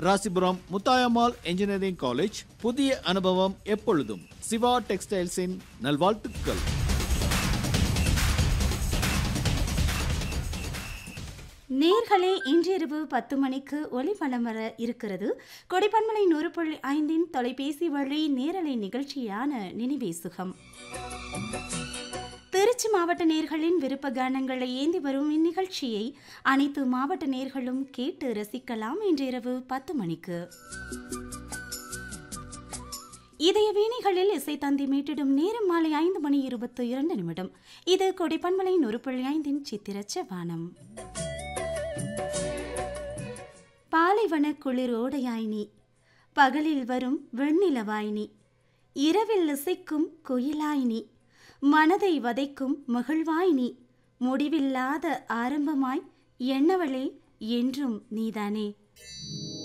Rasipuram Muthayammal engineering college புதிய அனுபவம் எப்பொழுதும் சிவா டெக்ஸ்டைல்ஸின் நல்வாழ்த்துக்கள் நேர்களே இன்றிரவு பத்து மணிக்கு ஒளிபலம் வர இருக்கிறது கொடைப்பன்மலை நூறு புள்ளி ஐந்தின் தொலைபேசி வழி நேரலை நிகழ்ச்சியான நினைவே சுகம் திருச்சி மாவட்ட நேர்களின் விருப்ப கானங்களை ஏந்தி வரும் இந்நிகழ்ச்சியை அனைத்து மாவட்ட நேர்களும் கேட்டு ரசிக்கலாம் இன்றிரவு பத்து மணிக்கு இதய வீணைகளில் இசை தந்தி மீட்டிடும் நேரம் மாலை ஐந்து மணி இருபத்தி இரண்டு நிமிடம் இது கொடைப்பன்மலை நூறு புள்ளி ஐந்தின் சித்திரச்ச வானம் பாலைவன குளிரோடையாய்னி பகலில் வரும் வெண்ணிலவாய்னி இரவில் இசைக்கும் குயிலாய்னி மனதை வதைக்கும் மகிழ்வாய்னி முடிவில்லாத ஆரம்பமாய் எண்ணவளே என்றும் நீதானே